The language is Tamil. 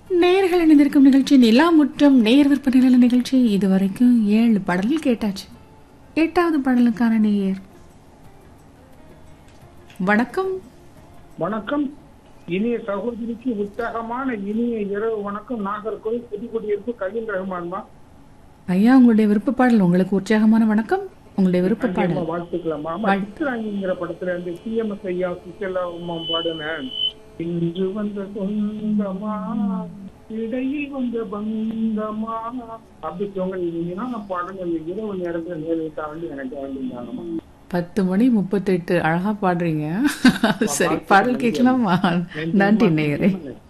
நேர்கள் இணைந்திருக்கும் நிகழ்ச்சி நிலா முற்றம் நேர் விற்பனை நில நிகழ்ச்சி இதுவரைக்கும் ஏழு பாடல்கள் கேட்டாச்சு எட்டாவது பாடலுக்கான நேயர் வணக்கம் வணக்கம் இனிய சகோதரிக்கு உற்சாகமான இனிய இரவு வணக்கம் நாகர்கோவில் புதுக்குடியிருப்பு கலீல் ரஹ்மான்மா ஐயா உங்களுடைய விருப்ப பாடல் உங்களுக்கு உற்சாகமான வணக்கம் உங்களுடைய விருப்ப பாடல் வாழ்த்துக்கலாமா ஆமா சித்ராங்கிங்கிற படத்துல இந்த சிஎம்எஸ் ஐயா சுச்சலா உமா பாடுன இன்று வந்த சொந்தமா இடையில் வந்த பந்தமா அப்படி சொங்க நீங்க பாடல் அந்த இரவு நேரத்துல நேரில் வேண்டி எனக்கு வேண்டியிருந்தாங்கம்மா பத்து மணி முப்பத்தெட்டு அழகா பாடுறீங்க சரி பாடல் கேட்கலாமா நன்றி நேயரே நன்றி.